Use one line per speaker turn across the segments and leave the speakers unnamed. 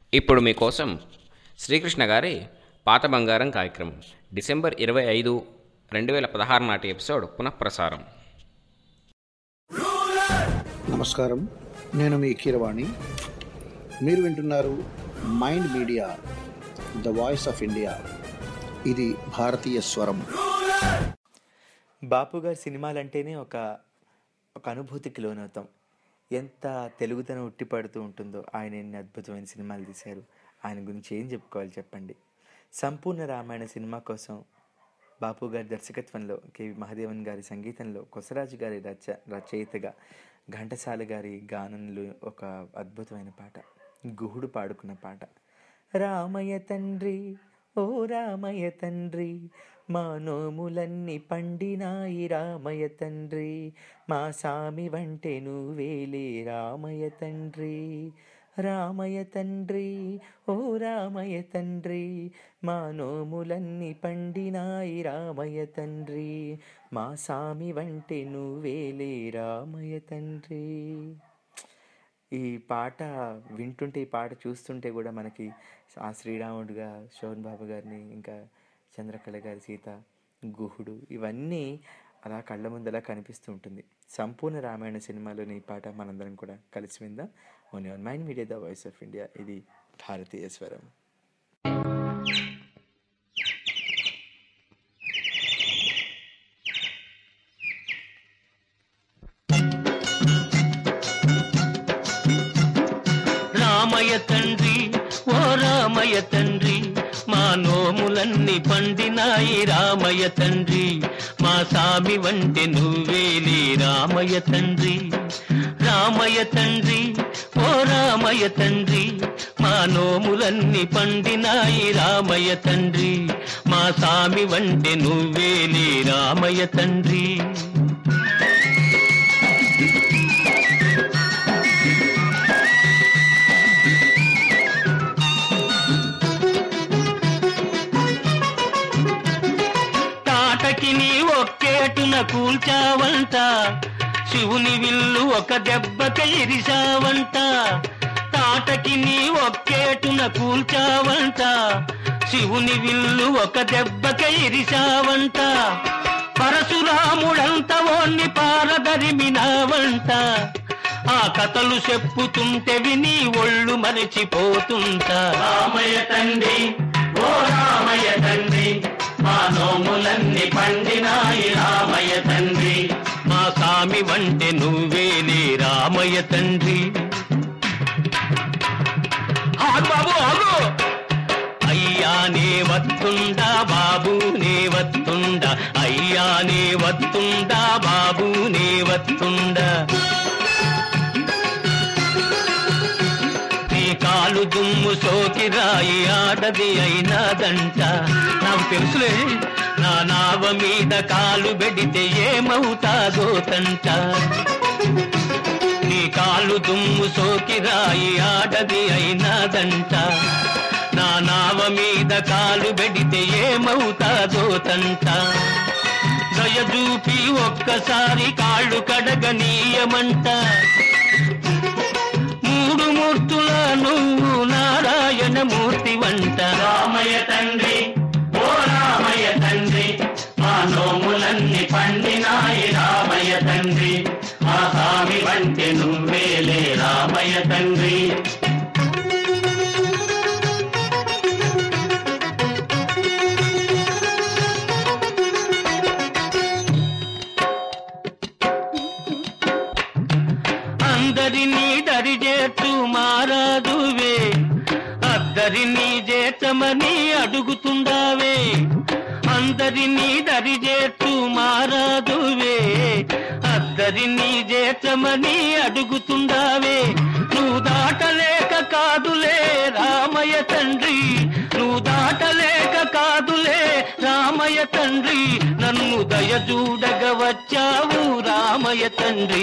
ఇప్పుడు మీకోసం శ్రీకృష్ణ గారి పాత బంగారం కార్యక్రమం డిసెంబర్ ఇరవై ఐదు రెండు వేల పదహారు నాటి ఎపిసోడ్ పునఃప్రసారం
నమస్కారం నేను మీ కీరవాణి మీరు వింటున్నారు mind media the voice of India ఇది భారతీయ స్వరం
బాపు గారి సినిమాలంటేనే ఒక ఒక అనుభూతికి లోనవుతాం ఎంత తెలుగుతనం ఉట్టిపడుతూ ఉంటుందో ఆయన ఎన్ని అద్భుతమైన సినిమాలు తీశారు ఆయన గురించి ఏం చెప్పుకోవాలి చెప్పండి సంపూర్ణ రామాయణ సినిమా కోసం బాపు గారి దర్శకత్వంలో కేవి మహాదేవన్ గారి సంగీతంలో కొసరాజు గారి రచ రచయితగా ఘంటసాల గారి గానంలో ఒక అద్భుతమైన పాట గుహుడు పాడుకున్న పాట రామయ్య తండ్రి ఓ రామయ్య తండ్రి మా నోములన్నీ పండినాయి రామయ్య తండ్రి మా సామి వంటే నువ్వేలే రామయ్య తండ్రి రామయ్య తండ్రి ఓ రామయ్య తండ్రి మా నోములన్నీ పండినాయి రామయ్య తండ్రి మా సామి వంటే నువ్వేలే రామయ్య తండ్రి ఈ పాట వింటుంటే ఈ పాట చూస్తుంటే కూడా మనకి ఆ శ్రీరాముడుగా శోభన్ బాబు గారిని ఇంకా చంద్రకళ గారి సీత గుహుడు ఇవన్నీ అలా కళ్ళ ముందలా కనిపిస్తూ ఉంటుంది సంపూర్ణ రామాయణ సినిమాలోని ఈ పాట మనందరం కూడా కలిసి విందాం only on Mind media the voice of India ఇది భారతీయ స్వరం
రామయ్య తండ్రి ఓ రామయ్య తండ్రి మా నోములన్నీ పండినాయి రామయ్య తండ్రి మా సామి వంటి నువ్వేలి రామయ్య తండ్రి రామయ్య తండ్రి ఓ రామయ్య తండ్రి మా నోములన్నీ పండినాయి రామయ్య తండ్రి మా సామి వంటి నువ్వేలి రామయ్య తండ్రి తాటకి నీ ఒక్కేటున కూల్చావంట శివుని విల్లు ఒక దెబ్బక ఇరిశావంట తాటకి నీ ఒక్కేటున కూల్చావంట శివుని విల్లు ఒక దెబ్బక ఇరిశావంట పరశురాముడంత ఓన్ని పారదరిమినావంట ఆ కథలు చెప్పుతుంటే విని ఒళ్ళు మరిచిపోతుంటా రామయ్య తండ్రి ఓ రామయ్య తండ్రి మా నోములన్నీ పండినాయి రామయ్య తండ్రి మా సామి వంటి నువ్వేలే రామయ్య తండ్రి ఆగు బాబు ఆగు అయ్యా నే వత్తుండా బాబు నే వత్తుండా అయ్యా నే వత్తుండా బాబు నే వత్తుండా నీ కాలు దుమ్ము సోకి రాయి ఆడది అయినాదంట నాకు తెలుసులే నా నావ మీద కాలు పెడితే ఏమవుతాదో తంట నీ కాలు దుమ్ము సోకి రాయి ఆడది అయినాదంట నా నావ మీద కాలు పెడితే ఏమవుతాదో తంట దయచూపి ఒక్కసారి కాళ్ళు కడగనీయమంట మూడు మూర్తుల నువ్వు నారాయణ మూర్తి వంట రామయ్య తండ్రి ఓ రామయ్య తండ్రి మా నోములన్నీ పండినాయి రామయ్య తండ్రి మా స్వామి వంటి నువ్వేలే రామయ్య తండ్రి అందరినీ దరిచేట్టు మారాదువే అద్దరినీ చేతమని అడుగుతుండావే అందరినీ దరిచేట్టు మారాదువే అద్దరినీ చేతమని అడుగుతుండావే నువ్వు దాటలేక కాదులే రామయ్య తండ్రి నువ్వు దాటలేక కాదులే రామయ్య తండ్రి నన్ను దయచూడగ వచ్చావు రామయ్య తండ్రి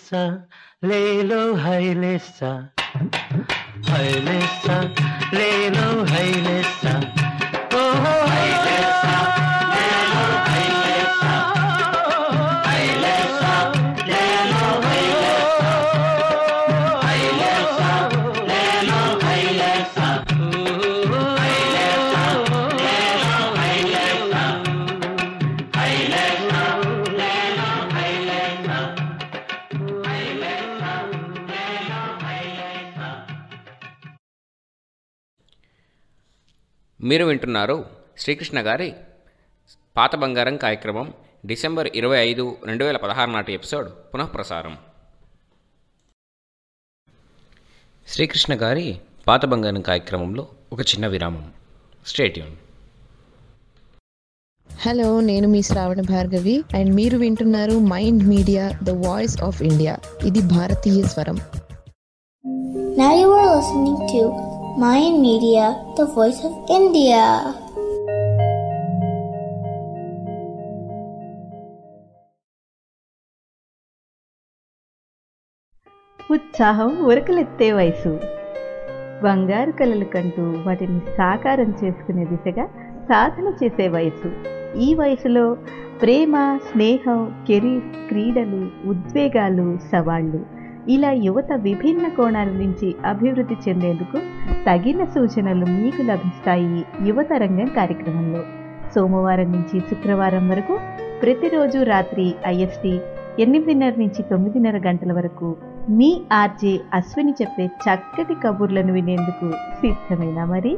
హైలెస్సా లేలో హైలెస్సా హైలెస్సా లేలో హైలెస్సా ఓహో హైలెస్సా లేలో హైలెస్సా హైలెస్సా లేలో హైలెస్సా హైలెస్సా లేలో హైలెస్సా ఓహో హైలెస్సా లేలో హైలెస్సా హైలెస్సా లేలో హైలెస్సా హైలెస్సా లేలో హైలెస్సా
మీరు వింటున్నారు శ్రీకృష్ణ గారి పాత బంగారం కార్యక్రమం డిసెంబర్ ఇరవై ఐదు రెండు వేల పదహారు నాటి ఎపిసోడ్ పునఃప్రసారం శ్రీకృష్ణ గారి పాత బంగారం కార్యక్రమంలో ఒక చిన్న విరామం స్టేట్యూన్
హలో నేను మీ శ్రావణ భార్గవి అండ్ మీరు వింటున్నారు mind media the voice of India ఇది భారతీయ స్వరం
Now you are listening to Mayan Media, the voice of India.
ఉత్సాహం ఉరకలెత్తే వయసు బంగారు కలలు కంటూ వాటిని సాకారం చేసుకునే దిశగా సాధన చేసే వయసు ఈ వయసులో ప్రేమ స్నేహం కెరీర్ క్రీడలు ఉద్వేగాలు సవాళ్లు ఇలా యువత విభిన్న కోణాల నుంచి అభివృద్ధి చెందేందుకు తగిన సూచనలు మీకు లభిస్తాయి యువత రంగం కార్యక్రమంలో సోమవారం నుంచి శుక్రవారం వరకు ప్రతిరోజు రాత్రి ఐఎస్టి ఎనిమిదిన్నర నుంచి తొమ్మిదిన్నర గంటల వరకు మీ ఆర్జే అశ్విని చెప్పే చక్కటి కబుర్లను వినేందుకు సిద్ధమేనా మరి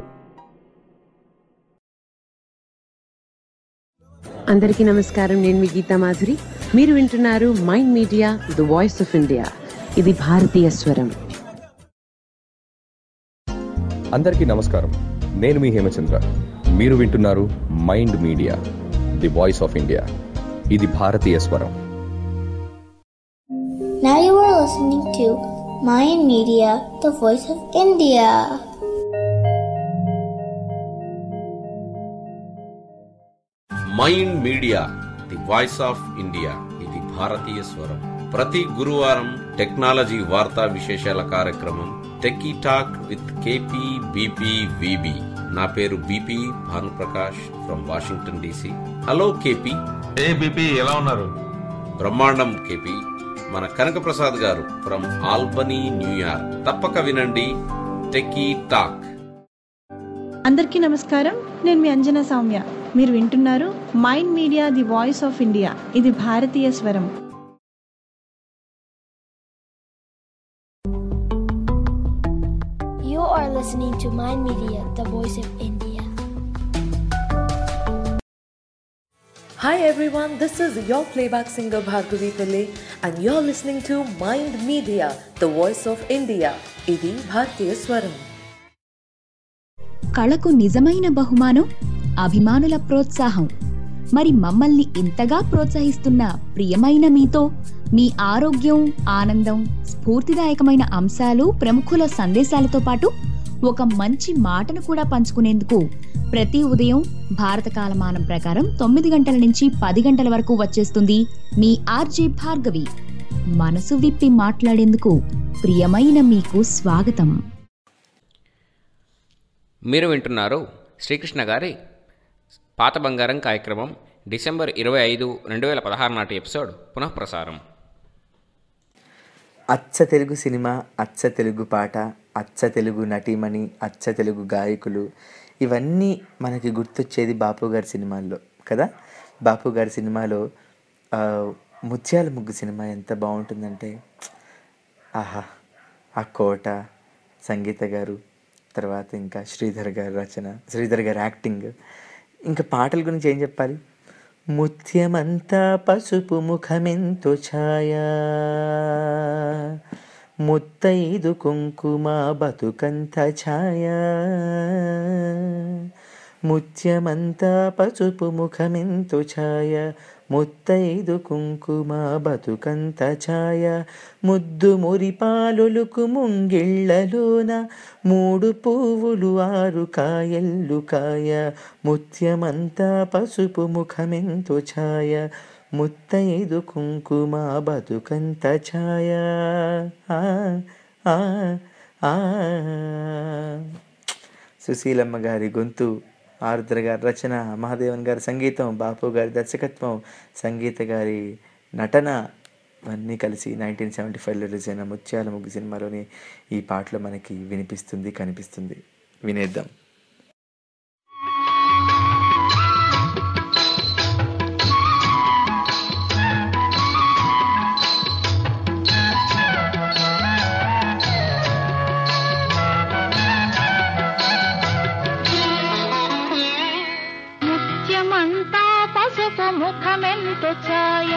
అందరికీ నమస్కారం నేను మీ గీతా మాధురి మీరు వింటున్నారు mind media the voice of India ఇది భారతీయ స్వరం
అందరికీ నమస్కారం నేను మీ హేమచంద్ర మీరు వింటున్నారు mind media the voice of India ఇది భారతీయ స్వరం
Now you are listening to Mayan Media, the voice of India.
Mind media the voice of India ఇది భారతీయ స్వరం ప్రతి గురువారం టెక్నాలజీ వార్తా విశేషాల కార్యక్రమం techie talk with KP BP VB నా పేరు BP Bhanuprakash from Washington DC hello KP
hey BP ఎలా ఉన్నారు
బ్రహ్మాండం కేపీ మన కనకప్రసాద్ గారు ఫ్రమ్ ఆల్బనీ న్యూయార్క్ తప్పక వినండి టెక్కీ టాక్
అందరికీ నమస్కారం నేను మీ అంజనా సౌమ్య మీరు వింటున్నారు mind media the voice of India ఇది భారతీయ స్వరం
You are listening to Mind Media, the voice of India.
Hi everyone, this is your playback singer Bhargavi Pillai and you're listening to Mind Media, the voice of India. ఇది భారతీయ స్వరం
కళకు నిజమైన బహుమానం అభిమానుల ప్రోత్సాహం మరి మమ్మల్ని ఇంతగా ప్రోత్సహిస్తున్న ప్రియమైన మీతో మీ ఆరోగ్యం ఆనందం స్ఫూర్తిదాయకమైన అంశాలు ప్రముఖుల సందేశాలతో పాటు ఒక మంచి మాటను కూడా పంచుకునేందుకు ప్రతి ఉదయం భారత కాలమానం ప్రకారం తొమ్మిది గంటల నుంచి పది గంటల వరకు వచ్చేస్తుంది మీ ఆర్జే భార్గవి మనసు విప్పి మాట్లాడేందుకు ప్రియమైన మీకు స్వాగతం
మీరు వింటున్నారు శ్రీకృష్ణ గారి పాత బంగారం కార్యక్రమం డిసెంబర్ ఇరవై ఐదు రెండు వేల పదహారు నాటి ఎపిసోడ్ పునఃప్రసారం
అచ్చ తెలుగు సినిమా అచ్చ తెలుగు పాట అచ్చ తెలుగు నటీమణి అచ్చ తెలుగు గాయకులు ఇవన్నీ మనకి గుర్తొచ్చేది బాపు గారి సినిమాల్లో కదా బాపు గారి సినిమాలో ఆ, ముత్యాల ముగ్గు సినిమా ఎంత బాగుంటుందంటే ఆహా ఆ కోట సంగీత గారు తర్వాత ఇంకా శ్రీధర్ గారి రచన శ్రీధర్ గారి యాక్టింగ్ ఇంకా పాటల గురించి ఏం చెప్పాలి ముత్యమంతా పసుపు ముఖమెంతో ఛాయా ముత్తైదు కుంకుమ బతుకంత ఛాయా ముత్యమంతా పసుపు ముఖమెంతో ఛాయ ముత్తైదు కుంకుమ బతుకంత ఛాయ ముద్దు మురిపాలులకు ముంగిళ్ళలోన మూడు పువ్వులు ఆరు కాయల్లు కాయ ముత్యమంతా పసుపు ముఖమెంతో ఛాయ ముత్తైదు కుంకుమ బతుకంత ఛాయ ఆ, ఆ, ఆ. సుశీలమ్మ గారి గొంతు ఆరుద్ర గారి రచన మహాదేవన్ గారి సంగీతం బాపు గారి దర్శకత్వం సంగీత గారి నటన అన్నీ కలిసి నైన్టీన్ సెవెంటీ ఫైవ్లో రిలీజ్ అయిన ముత్యాల ముగ్గు సినిమాలోని ఈ పాటలు మనకి వినిపిస్తుంది కనిపిస్తుంది వినేద్దాం
ముత్యమంతా పసుపు ముఖమెంతో ఛాయ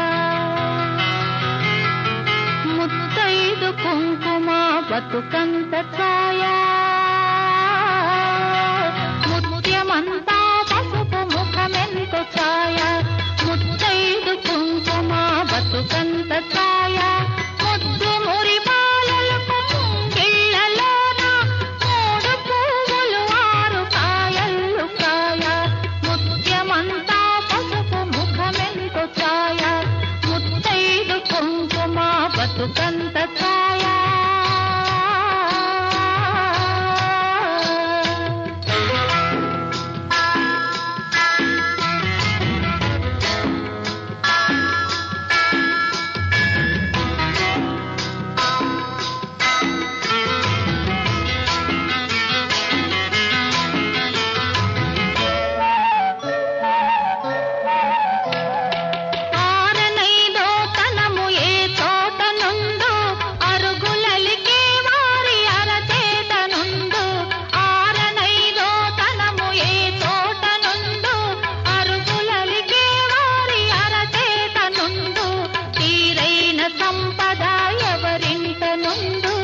ముత్తైదు కుంకుమ బతుకంత ఛాయ ముత్యమంతా పసుపు ముఖమెంతో ఛాయ ముత్తైదు కుంకుమ బతుకంత ఛాయ ముద్దు మురి బాలలకు ముంగిళ్ళలోన మూడు పువ్వులు ఆరు కాయల్లు కాయ ముత్యమంతా పసుపు ముఖమెంతో ఛాయ ముత్తైదు కుంకుమ బతుకంత ఛాయ ఆరనైదో తనము ఏ చోట నుండు అరుగులలికే వారి అరచేత నుండు ఆరనైదో తనము ఏ చోట నుండు అరుగులలికే వారి అరచేత నుండు తీరైన సంపద ఎవరింట నుండు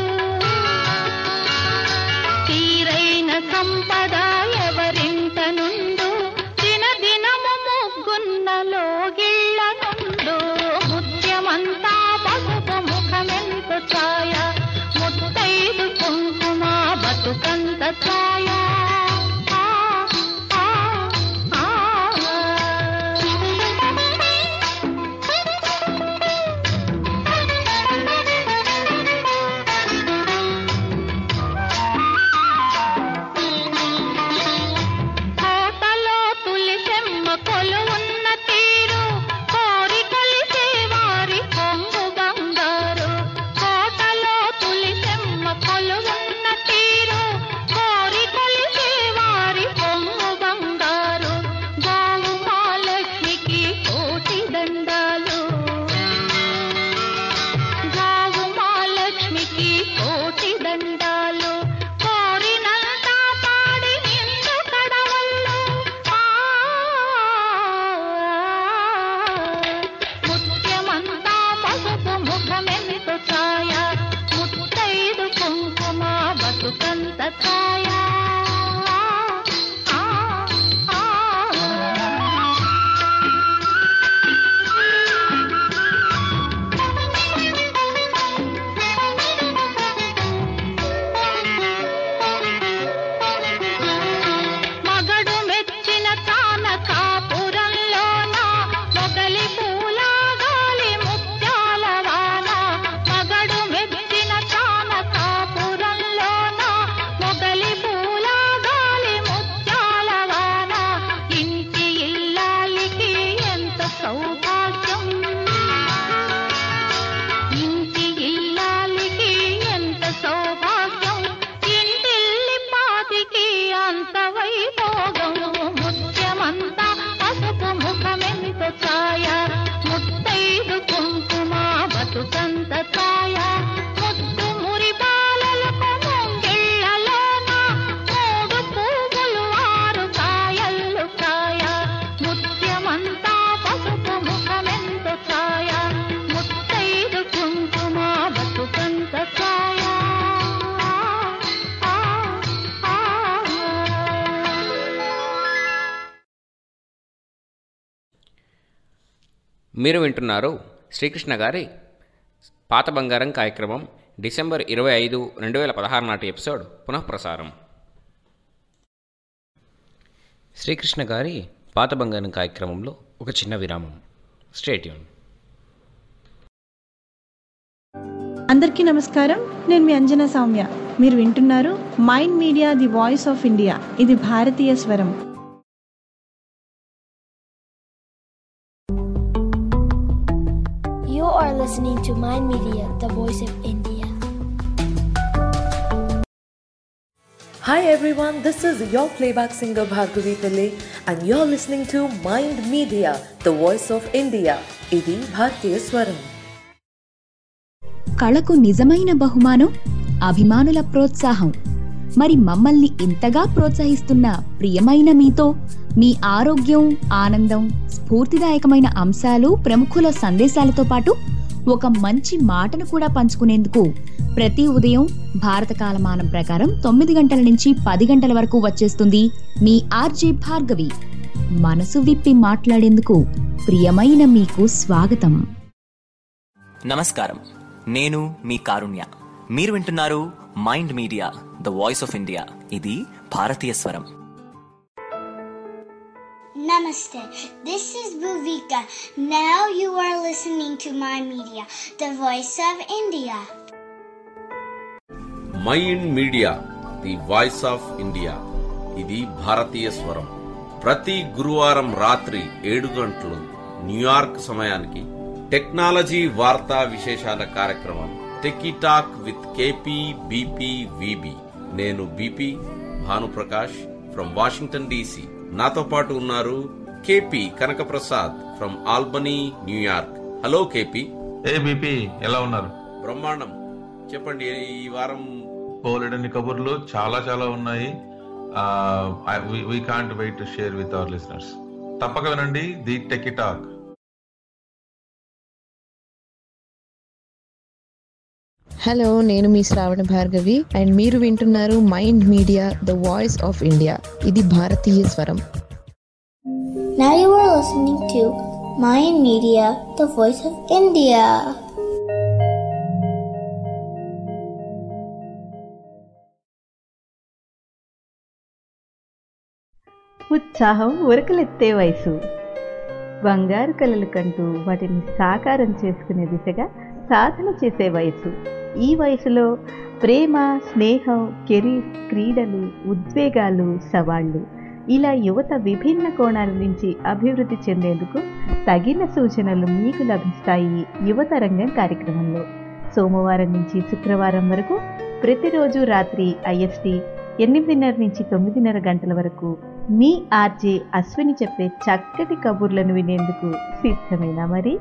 తీరైన సంపద ఎవరింట నుండు దిన దినము ముగ్గున్న లోగిళ్ళ నుండు ముత్యమంతా పసుపు ముఖమెంత ఛాయ ముత్తైదు కుంకుమ బతుకంత ఛాయ ఆ, ఆ, ఆ. కోటలో తులిసెమ్మ కొలువున్న తీరు కోరి కొలిసే వారి కొంగు బంగారు కోటలో తులిసెమ్మ కొలువున్న తీరు కోరి కొలిసే వారి కొంగు బంగారు గోవు మహాలక్ష్మికి కోటి దండాలు గోవు మహాలక్ష్మికి కోటి దండాలు కోరినంత పాడి నిండు కడవల్లో ఆ, ముత్యమంతా పసుపు ముఖమెంతో ఛాయ ముత్తైదు కుంకుమ బతుకంత ఛాయ ఆ, ఆ, మగడు మెచ్చిన కాన కాపురంలోన మొగలి పూల గాలి ముత్యాల వాన మగడు మెచ్చిన కాన కాపురంలోన మొగలి పూల గాలి ముత్యాల వాన ఇంటి ఇల్లాలికి ఎంత సౌభాగ్యం ఇంటి ఇల్లాలికి ఎంత సౌభాగ్యం ఇంటిల్లి పాతికి అంత వైభోగం ముత్యమంతా పసుపు ముఖమెంత ఛాయ ముత్తైదు కుంకుమ బతుకంత ఛాయ ముద్దు మురి బాలలకు ముంగిళ్ళలోన మూడు పువ్వులు ఆరు కాయల్లు కాయ ముత్యమంతా పసుపు ముఖమెంత ఛాయ ముత్తైదు కుంకుమ బతుకంత ఛాయ ఆ, ఆ,
మీరు వింటున్నారు శ్రీకృష్ణ గారి పాత బంగారం కార్యక్రమం డిసెంబర్ ఇరవై ఐదు రెండు వేల పదహారు నాటి ఎపిసోడ్ పునఃప్రసారం శ్రీకృష్ణ గారి పాత బంగారం కార్యక్రమంలో ఒక చిన్న విరామం స్టేట్యూన్
అందరికీ నమస్కారం నేను మీ అంజనా సౌమ్య మీరు వింటున్నారు mind media the voice of India ఇది భారతీయ స్వరం
You are listening to Mind Media, the voice of India.
Hi everyone, this is your playback singer Bhargavi Pillai and you're listening to Mind Media, the voice of India. ఇది భారతీయ స్వరం
కళకు నిజమైన బహుమానం అభిమానుల ప్రోత్సాహం మరి మమ్మల్ని ఇంతగా ప్రోత్సహిస్తున్న ప్రియమైన మీతో మీ ఆరోగ్యం ఆనందం స్ఫూర్తిదాయకమైన అంశాలు ప్రముఖుల సందేశాలతో పాటు ఒక మంచి మాటను కూడా పంచుకునేందుకు ప్రతి ఉదయం భారత కాలమానం ప్రకారం తొమ్మిది గంటల నుంచి పది గంటల వరకు వచ్చేస్తుంది మీ ఆర్జే భార్గవి మనసు విప్పి మాట్లాడేందుకు ప్రియమైన మీకు స్వాగతం
నమస్కారం నేను మీ కారుణ్య మీరు వింటున్నారు mind media the voice of India ఇది భారతీయ స్వరం
Namaste. This is Bhuvika. Now you are listening to My Media, the voice of India.
Mind media the voice of India ఇది భారతీయ స్వరం ప్రతి గురువారం రాత్రి ఏడు గంటలు న్యూయార్క్ సమయానికి టెక్నాలజీ వార్తా విశేషాల కార్యక్రమం techie talk with KP BP VB నేను BP Bhanuprakash from Washington DC నాతో పాటు ఉన్నారు KP Kanakaprasad from Albany New York hello KP
hey BP ఎలా ఉన్నారు
బ్రహ్మాండం చెప్పండి ఈ వారం
బోలెడన్ని కబుర్లు చాలా చాలా ఉన్నాయి we can't wait to share with our listeners తప్పక వినండి ది టెకి టాక్
హలో నేను మీ శ్రావణ భార్గవి అండ్ మీరు వింటున్నారు mind media the voice of India ఇది భారతీయ స్వరం
Now you are listening to Mind Media, the voice of India.
ఉత్సాహం ఉరకలెత్తే వయసు బంగారు కలలు కంటూ వాటిని సాకారం చేసుకునే దిశగా సాధన చేసే వయసు ఈ వయసులో ప్రేమ స్నేహం కెరీర్ క్రీడలు ఉద్వేగాలు సవాళ్లు ఇలా యువత విభిన్న కోణాల నుంచి అభివృద్ధి చెందేందుకు తగిన సూచనలు మీకు లభిస్తాయి యువత రంగం కార్యక్రమంలో సోమవారం నుంచి శుక్రవారం వరకు ప్రతిరోజు రాత్రి ఐఎస్టి ఎనిమిదిన్నర నుంచి తొమ్మిదిన్నర గంటల వరకు మీ ఆర్జే అశ్విని చెప్పే చక్కటి కబుర్లను వినేందుకు సిద్ధమేనా మరి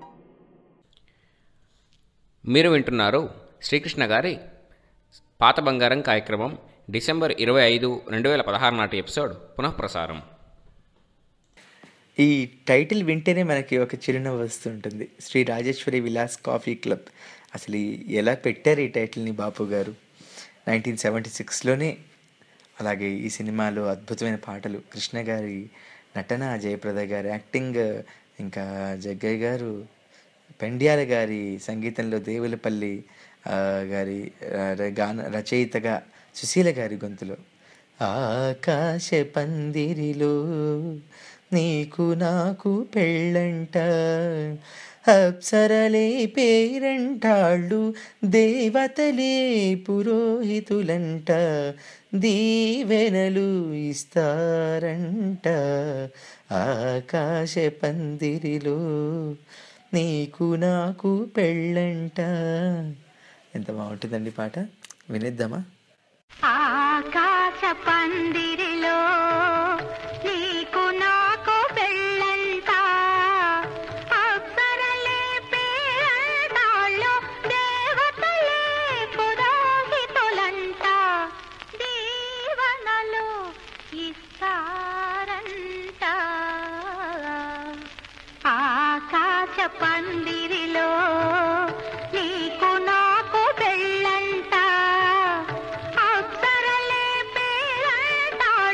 మీరు వింటున్నారు శ్రీకృష్ణ గారి పాత బంగారం కార్యక్రమం డిసెంబర్ ఇరవై ఐదు రెండు వేల పదహారు నాటి ఎపిసోడ్ పునఃప్రసారం
ఈ టైటిల్ వింటేనే మనకి ఒక చిరునవ్వు వస్తుంటుంది శ్రీ రాజేశ్వరి విలాస్ కాఫీ క్లబ్ అసలు ఈ- ఎలా పెట్టారు ఈ టైటిల్ని బాపు గారు నైన్టీన్ సెవెంటీ సిక్స్లోనే అలాగే ఈ సినిమాలో అద్భుతమైన పాటలు కృష్ణ గారి నటన జయప్రద గారి యాక్టింగ్ ఇంకా జగ్గయ్య గారు పెండ్యాల గారి సంగీతంలో దేవులపల్లి ఆ, గారి ఆ, ర- గాన రచయితగా సుశీల గారి గొంతులో ఆకాశ పందిరిలో నీకు నాకు పెళ్ళంట అప్సరలే పేరంటాళ్ళు దేవతలే పురోహితులంట దీవెనలు ఇస్తారంట ఆకాశ పందిరిలో నీకు నాకు పెళ్ళంట ఎంత బాగుంటుందండి పాట వినిద్దామా
ఆకాశ పందిరిలో నీకు నాకు పెళ్ళంట అప్సరలే పేరంటాళ్ళు దేవతలే పురోహితులంట దీవనలు ఇస్తారంట ఆకాశ పందిరిలో నీకు నాకు పెళ్ళంట అప్సరలే పేరంటాళ్ళు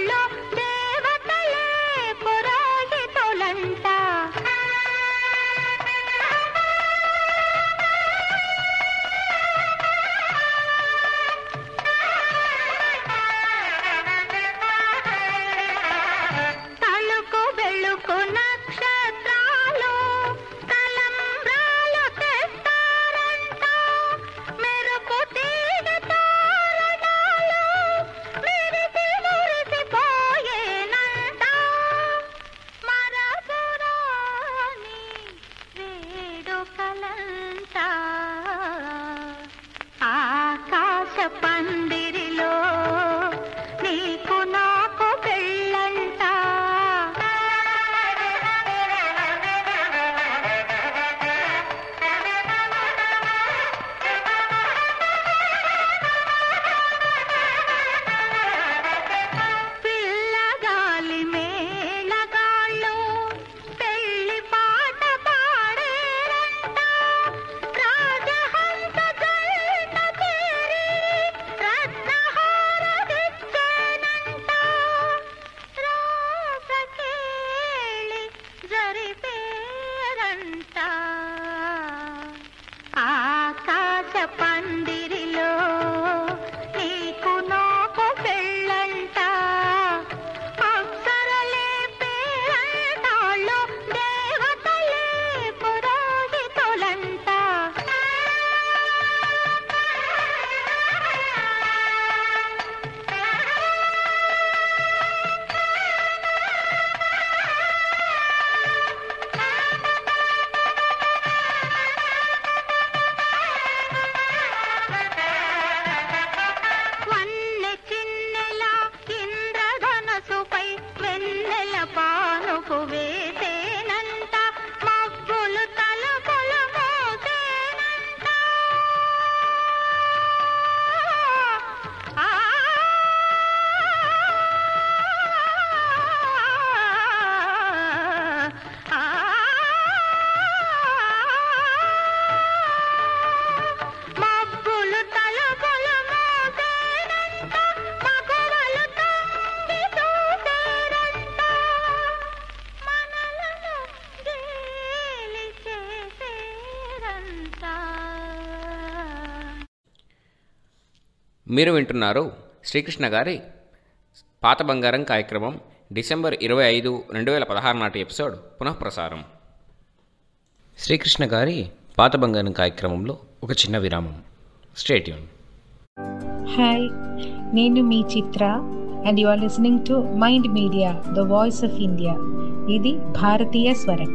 మీరు వింటున్నారు శ్రీకృష్ణ గారి పాత బంగారం కార్యక్రమం డిసెంబర్ ఇరవై ఐదు రెండు వేల పదహారు నాటి ఎపిసోడ్ పునఃప్రసారం శ్రీకృష్ణ గారి పాత బంగారం కార్యక్రమంలో ఒక చిన్న విరామం స్టేట్యూన్
హాయ్ నేను మీ Chitra and you are listening to mind media the voice of India ఇది భారతీయ స్వరం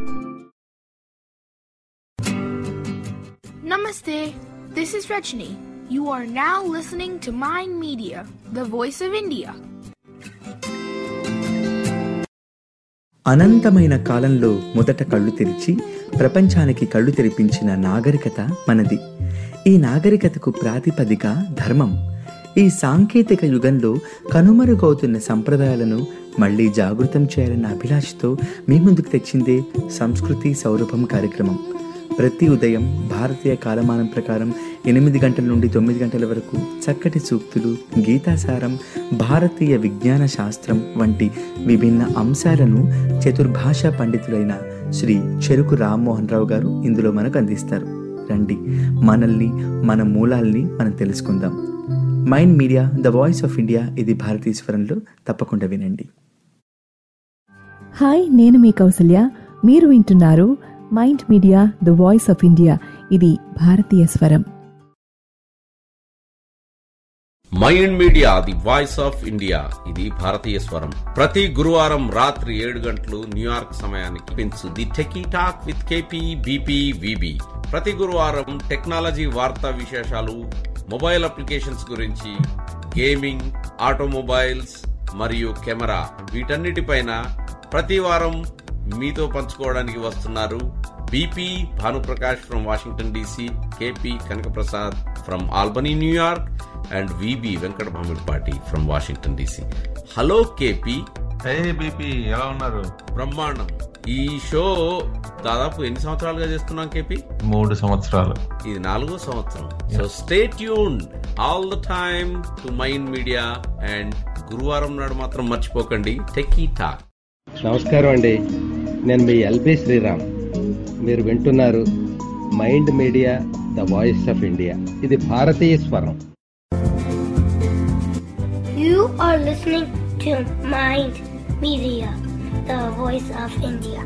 Namaste. This is Rajni. You are now listening to Mind Media, the voice of India.
అనంతమైన కాలంలో మొదట కళ్ళు తెరిచి ప్రపంచానికి కళ్ళు తెరిపించిన నాగరికత మనది ఈ నాగరికతకు ప్రాతిపదిక ధర్మం ఈ సాంకేతిక యుగంలో కనుమరుగవుతున్న సంప్రదాయాలను మళ్ళీ జాగృతం చేయాలన్న అభిలాషతో మీ ముందుకు తెచ్చిందే సంస్కృతి సౌరభం కార్యక్రమం ప్రతి ఉదయం భారతీయ కాలమానం ప్రకారం ఎనిమిది గంటల నుండి తొమ్మిది గంటల వరకు చక్కటి సూక్తులు గీతాసారం భారతీయ విజ్ఞాన శాస్త్రం వంటి విభిన్న అంశాలను చతుర్భాషా పండితులైన శ్రీ చెరుకు రామ్మోహన్ రావు గారు ఇందులో మనకు అందిస్తారు రండి మనల్ని మన మూలాల్ని మనం తెలుసుకుందాం mind media the voice of India ఇది భారతీయ స్వరంలో తప్పకుండా వినండి
హాయ్ నేను మీ కౌసల్య మీరు వింటున్నారు mind media the voice of India ఇది భారతీయ స్వరం
mind media the voice of India ఇది భారతీయ స్వరం ప్రతి గురువారం రాత్రి ఏడు గంటలు న్యూయార్క్ సమయానికి పెంచు the techie talk with KP BP VB ప్రతి గురువారం టెక్నాలజీ వార్తా విశేషాలు మొబైల్ అప్లికేషన్స్ గురించి గేమింగ్ ఆటోమొబైల్స్ మరియు కెమెరా వీటన్నిటిపైన ప్రతి వారం మీతో పంచుకోవడానికి వస్తున్నారు BP Bhanuprakash from Washington DC KP Kanakaprasad from Albany New York and VB Venkata Bhamidipati from Washington DC hello KP
hey BP ఎలా ఉన్నారు
బ్రహ్మాండం ఈ షో దాదాపు ఎన్ని సంవత్సరాలుగా చేస్తున్నాం కేపీ
మూడు సంవత్సరాలు
ఇది నాలుగో సంవత్సరం so stay tuned all the time to mind media and గురువారం నాడు మాత్రం మర్చిపోకండి టెకీ టాక్
నమస్కారం అండి నేను మీ ఎల్బి శ్రీరామ్ మీరు వింటున్నారు mind media the voice of India ఇది భారతీయ స్వరం
You are listening to Mind Media, the voice of India.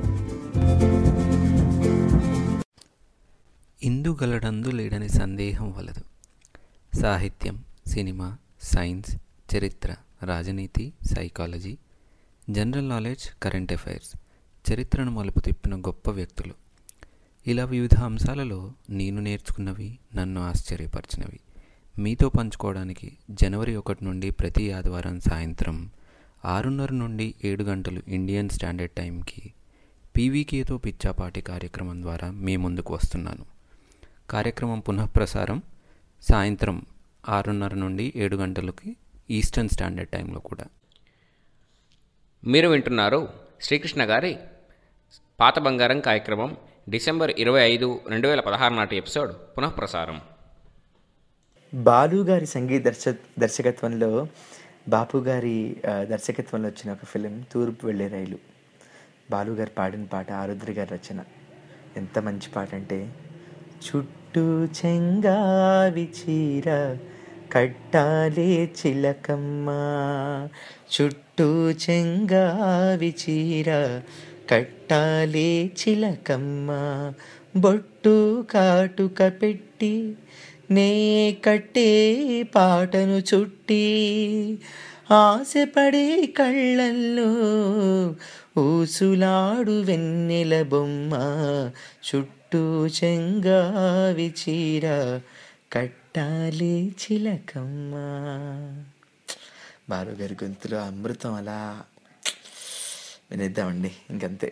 ఇందుగలడందు లేడని సందేహం వలదు సాహిత్యం సినిమా సైన్స్ చరిత్ర రాజనీతి psychology general knowledge current affairs చరిత్రను మలుపు తిప్పిన గొప్ప వ్యక్తులు ఇలా వివిధ అంశాలలో నేను నేర్చుకున్నవి నన్ను ఆశ్చర్యపరిచినవి మీతో పంచుకోవడానికి జనవరి ఒకటి నుండి ప్రతి ఆదివారం సాయంత్రం ఆరున్నర నుండి ఏడు గంటలు ఇండియన్ స్టాండర్డ్ టైంకి పీవీకేతో పిచ్చాపాటి కార్యక్రమం ద్వారా మీ ముందుకు వస్తున్నాను కార్యక్రమం పునఃప్రసారం సాయంత్రం ఆరున్నర నుండి ఏడు గంటలకి ఈస్టర్న్ స్టాండర్డ్ టైంలో కూడా
మీరు వింటున్నారు శ్రీకృష్ణ గారి పాత బంగారం కార్యక్రమం డిసెంబర్ ఇరవై ఐదు రెండు వేల పదహారు నాటి ఎపిసోడ్ పునఃప్రసారం
బాలు గారి సంగీత దర్శ దర్శకత్వంలో బాపు గారి ఆ, దర్శకత్వంలో వచ్చిన ఒక ఫిలిం తూర్పు వెళ్ళే రైలు బాలు గారు పాడిన పాట ఆరుద్రి గారి రచన ఎంత మంచి పాట అంటే చుట్టూ చెంగావి చీర కట్టాలే చిలకమ్మ చుట్టూ చెంగావి చీర కట్టాలే చిలకమ్మ బొట్టు కాటుక పెట్టి నే కట్టే పాటను చుట్టి ఆశపడే కళ్ళల్లో ఊసులాడు వెన్నెల బొమ్మ చుట్టూ చెంగావి చీర కట్టాలే చిలకమ్మ బాలు గారి గొంతులో అమృతం అలా వినేద్దామండి ఇంకంతే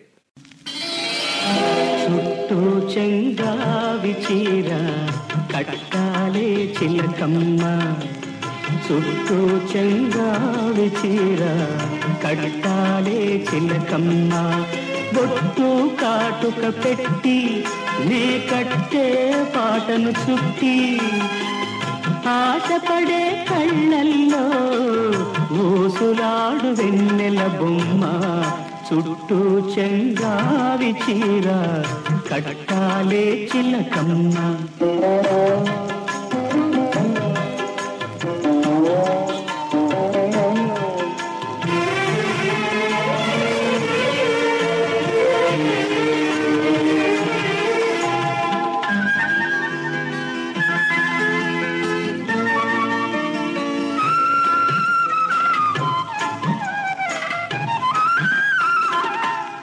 చుట్టూ చెంగావి చీర కట్టాలే చిలకమ్మ చుట్టూ చెంగావి చీర కట్టాలే చిలకమ్మ బొట్టు కాటుక పెట్టి నే కట్టే పాటను చుట్టి ఆశపడే కళ్ళల్లో ఊసులాడు వెన్నెల బొమ్మ చుట్టూ చెంగావి చీర కట్టాలే చిలకమ్మ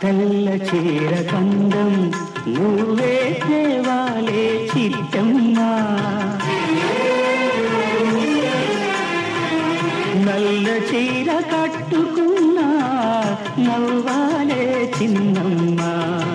తెల్ల చీర కందం నువ్వే దేవాలే చిట్టమ్మా నల్ల చీర కట్టుకున్నా నవ్వాలే చిన్నమ్మా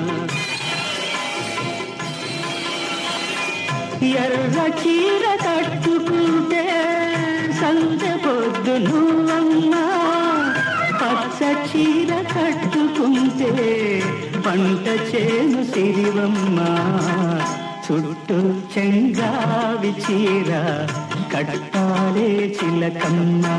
ఎర్ర చీర కట్టుకుంటే సందె పొద్దు నువ్వమ్మా పచ్చ చీర కట్టుకుంటే పంట చేను సిరివమ్మా చుట్టూ చెంగావి చీర కట్టాలే చిలకమ్మా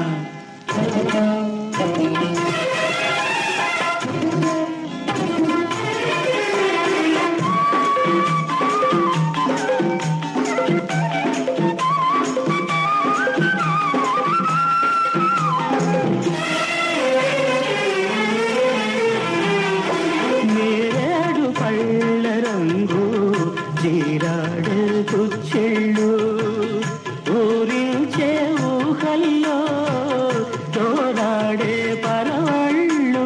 నేరేడు పళ్ళ రంగు జీరాడు కుచ్చెళ్ళు ఊరించే ఊహల్లో తోడాడే పరవళ్ళు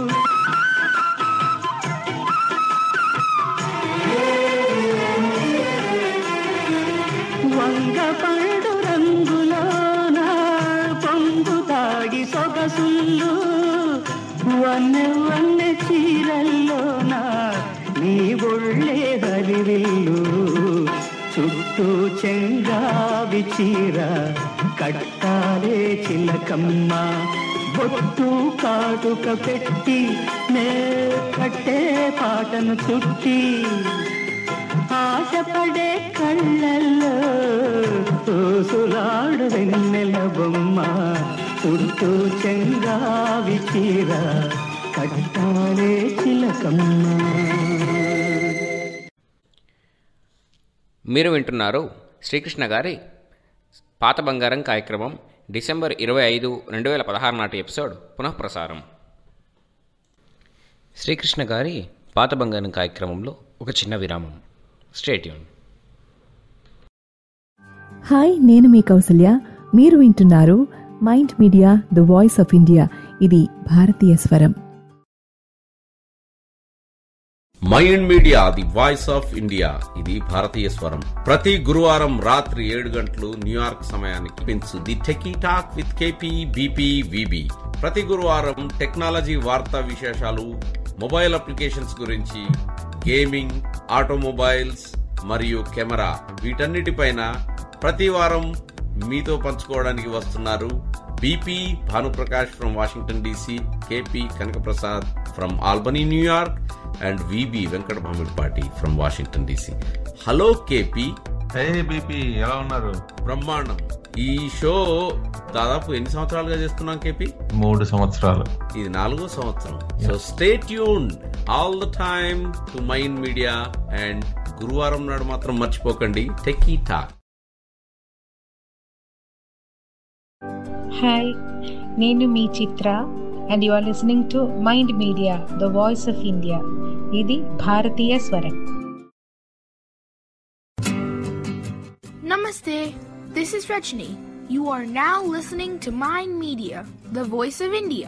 వంగ పండు రంగులోన పొంగు తాగి సొగసుళ్ళు వన్నె వన్నె చీరల్లోన నీ ఒళ్ళే హరివిల్లు చుట్టూ చెంగావి చీర కట్టాలే చిలకమ్మ బొట్టు కాటుక పెట్టి నే కట్టే పాటను చుట్టి ఆశపడే కళ్ళల్లో ఊసులాడు వెన్నెల బొమ్మ చుట్టూ చెంగావి చీర కట్టాలే చిలకమ్మ
మీరు వింటున్నారు శ్రీకృష్ణ గారి పాత బంగారం కార్యక్రమం డిసెంబర్ ఇరవై ఐదు రెండు వేల పదహారు నాటి ఎపిసోడ్ పునఃప్రసారం శ్రీకృష్ణ గారి పాత బంగారం కార్యక్రమంలో ఒక చిన్న విరామం స్టేట్యూన్
హాయ్ నేను మీ కౌసల్య మీరు వింటున్నారు mind media the voice of India ఇది భారతీయ స్వరం
mind media the voice of India ఇది భారతీయ స్వరం ప్రతి గురువారం రాత్రి ఏడు గంటలు న్యూయార్క్ సమయానికి పెంచు the techie talk with KP BP VB ప్రతి గురువారం టెక్నాలజీ వార్తా విశేషాలు మొబైల్ అప్లికేషన్స్ గురించి గేమింగ్ ఆటోమొబైల్స్ మరియు కెమెరా వీటన్నిటిపైన ప్రతి వారం మీతో పంచుకోవడానికి వస్తున్నారు BP Bhanuprakash from Washington DC KP Kanakaprasad from Albany New York and VB Venkata Bhamidipati from Washington DC hello KP
hey BP ఎలా ఉన్నారు
బ్రహ్మాండం ఈ షో దాదాపు ఎన్ని సంవత్సరాలుగా చేస్తున్నాం కేపీ
మూడు సంవత్సరాలు
ఇది నాలుగో సంవత్సరం so stay tuned all the time to mind media and గురువారం నాడు మాత్రం మర్చిపోకండి టెకీ టాక్
హాయ్ నేను మీ Chitra and you are listening to mind media the voice of India ఇది భారతీయ స్వరం
Namaste. This is Rajni. You are now listening to Mind Media, the voice of India.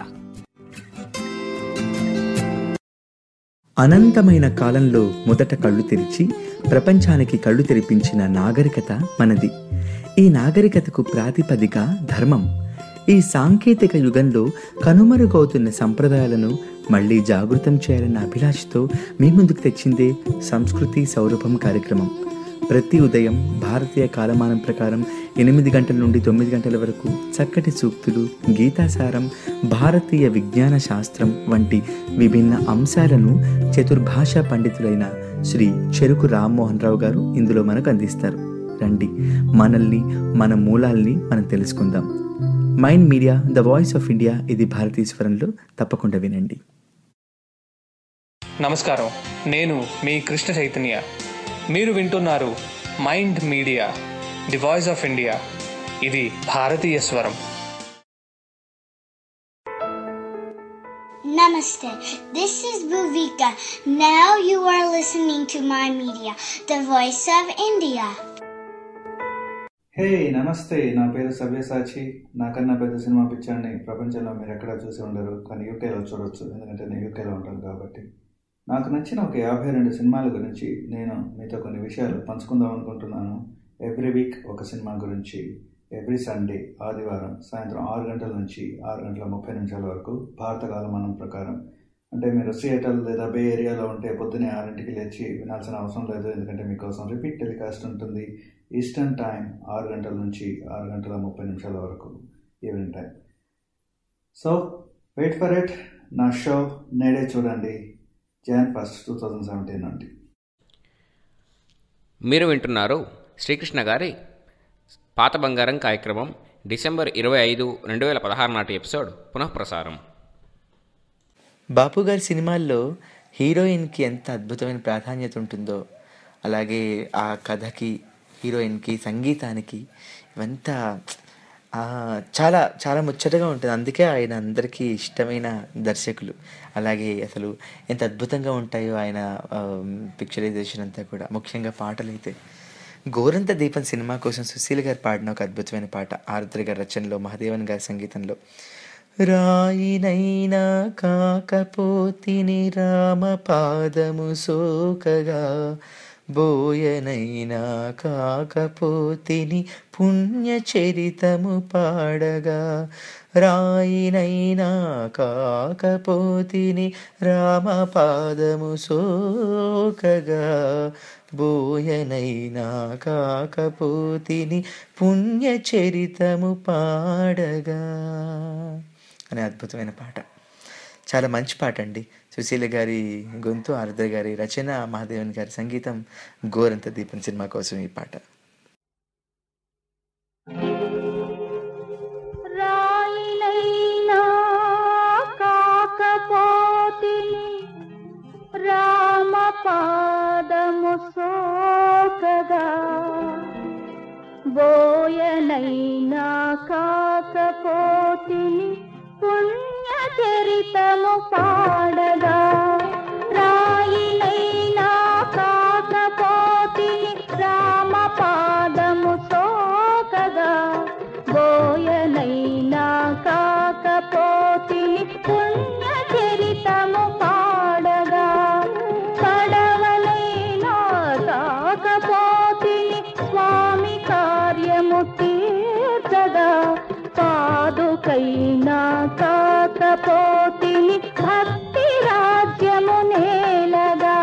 అనంతమైన కాలంలో మొదట కళ్ళు తెరిచి ప్రపంచానికి కళ్ళు తెరిపించిన నాగరికత మనది ఈ నాగరికతకు ప్రాతిపదిక ధర్మం ఈ సాంకేతిక యుగంలో కనుమరుగవుతున్న సంప్రదాయాలను మళ్ళీ జాగృతం చేయాలన్న అభిలాషతో మీ ముందుకు తెచ్చిందే సంస్కృతి సౌరభం కార్యక్రమం ప్రతి ఉదయం భారతీయ కాలమానం ప్రకారం ఎనిమిది గంటల నుండి తొమ్మిది గంటల వరకు చక్కటి సూక్తులు గీతాసారం భారతీయ విజ్ఞాన శాస్త్రం వంటి విభిన్న అంశాలను చతుర్భాషా పండితులైన శ్రీ చెరుకు రామ్మోహన్ రావు గారు ఇందులో మనకు అందిస్తారు రండి మనల్ని మన మూలాల్ని మనం తెలుసుకుందాం mind media the voice of India ఇది భారతీయ స్వరంలో తప్పకుండా వినండి
నమస్కారం నేను మీ కృష్ణ చైతన్య మీరు వింటున్నారు mind media the voice of India ఇది భారతీయ స్వరం
Namaste. This is Bhuvika. Now you are listening to my media, the voice of India.
హే నమస్తే నా పేరు సవ్యసాచి నాకన్నా పెద్ద సినిమా పిక్చర్ని ప్రపంచంలో మీరు ఎక్కడ చూసి ఉండరు కానీ యూకేలో చూడొచ్చు ఎందుకంటే నేను యూకేలో ఉంటాను కాబట్టి నాకు నచ్చిన ఒక యాభై రెండు సినిమాల గురించి నేను మీతో కొన్ని విషయాలు పంచుకుందాం అనుకుంటున్నాను ఎవ్రీ వీక్ ఒక సినిమా గురించి ఎవ్రీ సండే ఆదివారం సాయంత్రం ఆరు గంటల నుంచి ఆరు గంటల ముప్పై నిమిషాల వరకు భారత కాలమానం ప్రకారం అంటే మీరు సియేటర్ లేదా బే ఏరియాలో ఉంటే పొద్దునే ఆరింటికి లేచి వినాల్సిన అవసరం లేదు ఎందుకంటే మీకోసం రిపీట్ టెలికాస్ట్ ఉంటుంది ఈస్టర్న్ టైం ఆరు గంటల నుంచి ఆరు గంటల ముప్పై నిమిషాల వరకు evening time so wait for it నా షో నేడే చూడండి Jan first two thousand seventeen నుండి
మీరు వింటున్నారు శ్రీకృష్ణ గారి పాత బంగారం కార్యక్రమం డిసెంబర్ ఇరవై ఐదు రెండు వేల పదహారు నాటి ఎపిసోడ్ పునఃప్రసారం
బాపు గారి సినిమాల్లో హీరోయిన్కి ఎంత అద్భుతమైన ప్రాధాన్యత ఉంటుందో అలాగే ఆ కథకి హీరోయిన్కి సంగీతానికి ఇవంతా ఆ, చాలా చాలా ముచ్చటగా ఉంటుంది అందుకే ఆయన అందరికీ ఇష్టమైన దర్శకులు అలాగే అసలు ఎంత అద్భుతంగా ఉంటాయో ఆయన పిక్చరైజేషన్ అంతా కూడా ముఖ్యంగా పాటలు అయితే గోరంత దీపం సినిమా కోసం సుశీల్ గారు పాడిన ఒక అద్భుతమైన పాట ఆరుద్ర గారి రచనలో మహాదేవన్ గారి సంగీతంలో రాయినైనా కాకపోతిని రామ పాదము సోకగా బోయనైనా కాకపోతిని పుణ్యచరితము పాడగా రాయినైనా కాకపోతిని రామ పాదము సోకగా బోయనైనా కాకపోతిని పుణ్యచరితము పాడగా అనే అద్భుతమైన పాట చాలా మంచి పాట అండి సుశీల గారి గొంతు ఆరుద్ర గారి రచన మహాదేవన్ గారి సంగీతం గోరంత దీపం సినిమా కోసం ఈ పాట
రాయినైనా కాకపోతిని రామ పాదము సోకగా బోయనైనా కాకపోతిని పుణ్య చరితము పాడగా రాయినైనా కాకపోతిని రామ పాదము సోకగా బోయనైనా కాకపోతిని పుణ్య చరితము పాడగా పడవలైనా కాకపోతిని స్వామి కార్యము తీర్చగా పాదుకైనా కాకపోతిని భక్తి రాజ్యము నేలగా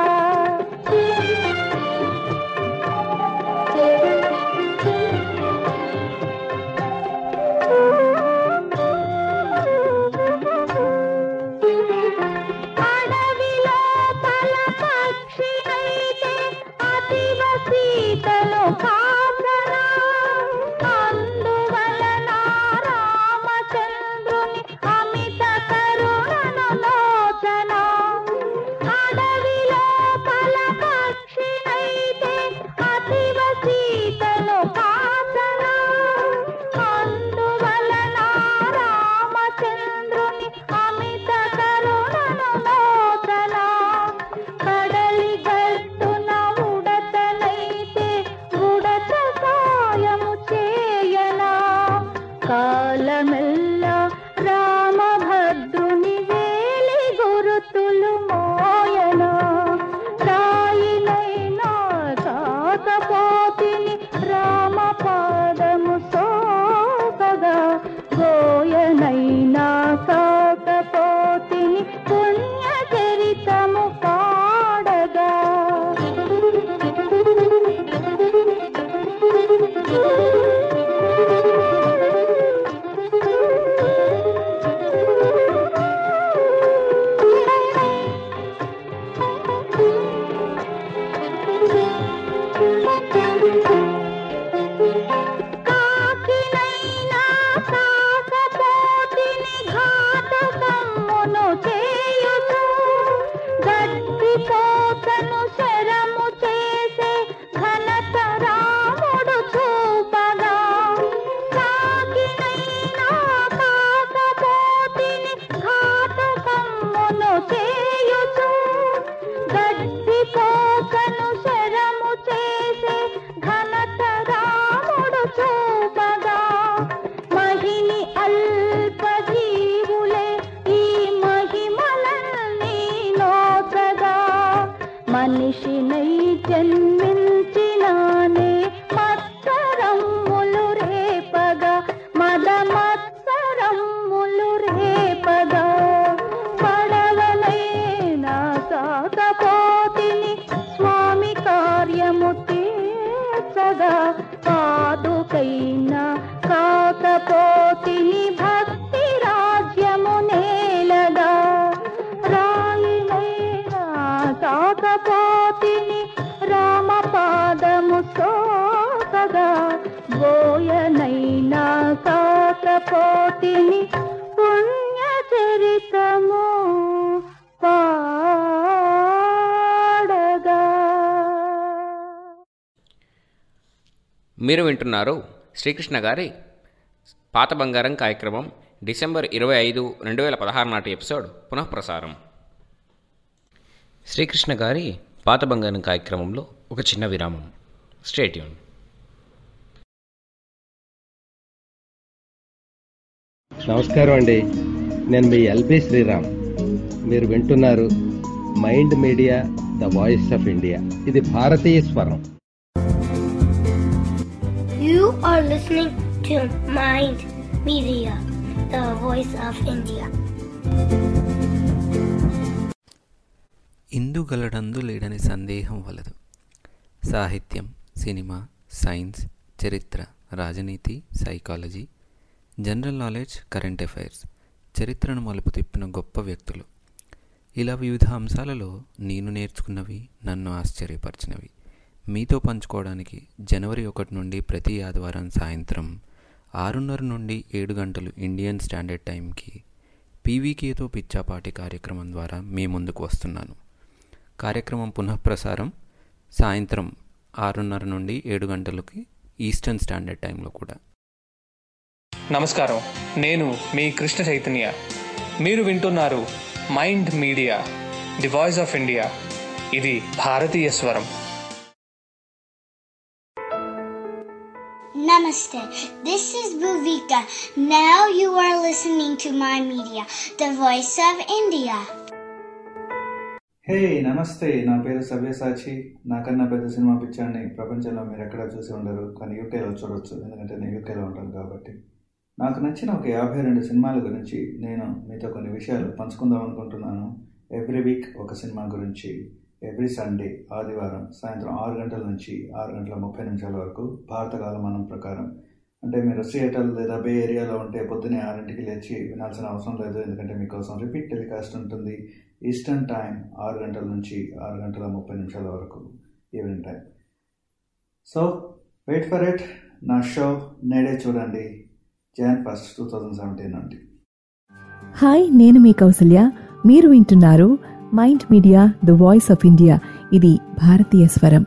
అడవిలో తల పక్షినైతే అతివ సీతను కాసనా అందువలన రామచంద్రుని అమిత కరుణ రాజైనా కాకపోతిని భక్తి రాజ్యము నేలగా రాయినైనా కాకపోతిని రామపాదము సోకగా బోయనైనా కాకపోతిని పుణ్య చరితము పాడగా
మీరు వింటున్నారు శ్రీకృష్ణ గారి పాత బంగారం కార్యక్రమం డిసెంబర్ ఇరవై ఐదు రెండు వేల పదహారు నాటి ఎపిసోడ్ పునఃప్రసారం శ్రీకృష్ణ గారి పాత బంగారం కార్యక్రమంలో ఒక చిన్న విరామం స్టేట్యూన్
నమస్కారం అండి నేను మీ ఎల్బి శ్రీరామ్ మీరు వింటున్నారు mind media the voice of India ఇది భారతీయ స్వరం
You are listening to Mind Media, the voice of India.
ఇందుగలడందు లేడని సందేహం వలదు సాహిత్యం సినిమా సైన్స్ చరిత్ర రాజనీతి psychology general knowledge current affairs చరిత్రను మలుపు తిప్పిన గొప్ప వ్యక్తులు ఇలా వివిధ అంశాలలో నేను నేర్చుకున్నవి నన్ను ఆశ్చర్యపరిచినవి మీతో పంచుకోవడానికి జనవరి ఒకటి నుండి ప్రతి ఆదివారం సాయంత్రం ఆరున్నర నుండి ఏడు గంటలు ఇండియన్ స్టాండర్డ్ టైంకి పీవీకేతో పిచ్చాపాటి కార్యక్రమం ద్వారా మీ ముందుకు వస్తున్నాను కార్యక్రమం పునఃప్రసారం సాయంత్రం ఆరున్నర నుండి ఏడు గంటలకి ఈస్టర్న్ స్టాండర్డ్ టైంలో కూడా
నమస్కారం నేను మీ కృష్ణ చైతన్య మీరు వింటున్నారు mind media the voice of India ఇది భారతీయ స్వరం
Namaste. This is Bhuvika. Now you are listening to my media, the voice of India.
హే నమస్తే నా పేరు సవ్యసాచి నాకన్నా పెద్ద సినిమా పిక్చర్ని ప్రపంచంలో మీరు ఎక్కడా చూసి ఉండరు కానీ యూకేలో చూడొచ్చు ఎందుకంటే నేను యూకేలో ఉంటాను కాబట్టి నాకు నచ్చిన ఒక యాభై రెండు సినిమాల గురించి నేను మీతో కొన్ని విషయాలు పంచుకుందాం అనుకుంటున్నాను ఎవ్రీ వీక్ ఒక సినిమా గురించి ఎవ్రీ సండే ఆదివారం సాయంత్రం ఆరు గంటల నుంచి ఆరు గంటల ముప్పై నిమిషాల వరకు భారత కాలమానం ప్రకారం అంటే మీరు సియేటర్ లేదా బే ఏరియాలో ఉంటే పొద్దునే ఆరింటికి లేచి వినాల్సిన అవసరం లేదు ఎందుకంటే మీకోసం రిపీట్ టెలికాస్ట్ ఉంటుంది ఈస్టర్న్ టైం ఆరు గంటల నుంచి ఆరు గంటల ముప్పై నిమిషాల వరకు evening time so wait for it నా షో నేడే చూడండి Jan first two thousand seventeen నుండి
హాయ్ నేను మీ కౌసల్య మీరు వింటున్నారు mind media the voice of India ఇది భారతీయ స్వరం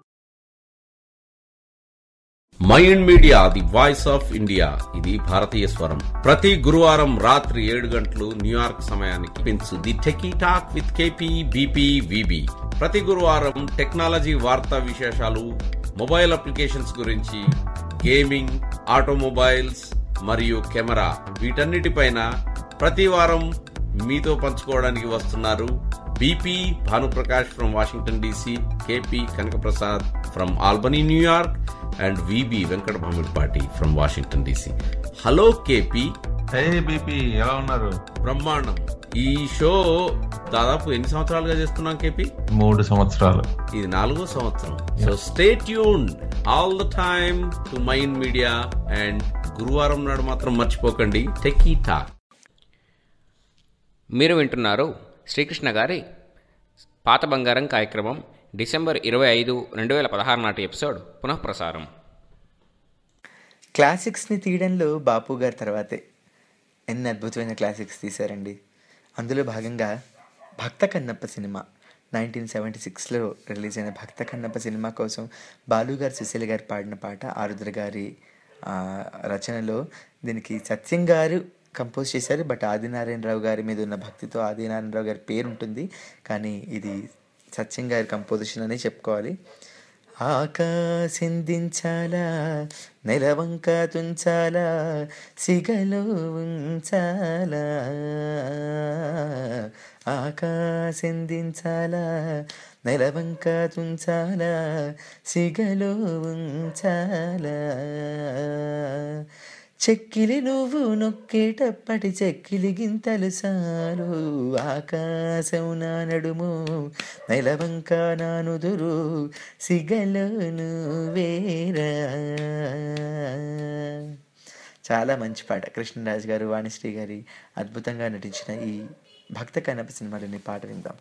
mind media the voice of India ఇది భారతీయ స్వరం ప్రతి గురువారం రాత్రి ఏడు గంటలు న్యూయార్క్ సమయానికి పెంచు the techie talk with KP BP VB ప్రతి గురువారం టెక్నాలజీ వార్తా విశేషాలు మొబైల్ అప్లికేషన్స్ గురించి గేమింగ్ ఆటోమొబైల్స్ మరియు కెమెరా వీటన్నిటిపైన ప్రతి వారం మీతో పంచుకోవడానికి వస్తున్నారు BP Bhanuprakash from Washington DC KP Kanakaprasad from Albany New York and VB Venkata Bhamidipati from Washington DC hello KP
hey BP ఎలా ఉన్నారు
బ్రహ్మాండం ఈ షో దాదాపు ఎన్ని సంవత్సరాలుగా చేస్తున్నాం కేపీ
మూడు సంవత్సరాలు
ఇది నాలుగో సంవత్సరం so stay tuned all the time to mind media and గురువారం నాడు మాత్రం మర్చిపోకండి టెకీ టాక్
మీరు వింటున్నారు శ్రీకృష్ణ గారి పాత బంగారం కార్యక్రమం డిసెంబర్ ఇరవై ఐదు రెండు వేల పదహారు నాటి ఎపిసోడ్ పునఃప్రసారం
క్లాసిక్స్ని తీయడంలో బాపు గారి తర్వాతే ఎన్ని అద్భుతమైన క్లాసిక్స్ తీశారండి అందులో భాగంగా Bhakta Kannappa cinema nineteen seventy సిక్స్లో రిలీజ్ అయిన భక్త కన్నప్ప సినిమా కోసం బాలు గారు సుశీల గారు పాడిన పాట ఆరుద్ర గారి ఆ, రచనలో దీనికి సత్యం గారు కంపోజ్ చేశారు బట్ ఆదినారాయణరావు గారి మీద ఉన్న భక్తితో ఆదినారాయణరావు గారి పేరు ఉంటుంది కానీ ఇది సత్యం గారి కంపోజిషన్ అని చెప్పుకోవాలి ఆకాశిందించాలా నెలవంక తుంచాలా సిగలో ఉంచాలా ఆకాశిందించాలా నెలవంక తుంచాలా సిగలో ఉంచాలా చెక్కిలి నువ్వు నొక్కేటప్పటి చెక్కిలి గింతలు సాలు ఆకాశం నా నడుము నెలవంక నా నుదురు సిగలోను వేరా చాలా మంచి పాట కృష్ణరాజు గారు వాణిశ్రీ గారి అద్భుతంగా నటించిన ఈ భక్త కన్నప సినిమాలోని పాట విందాం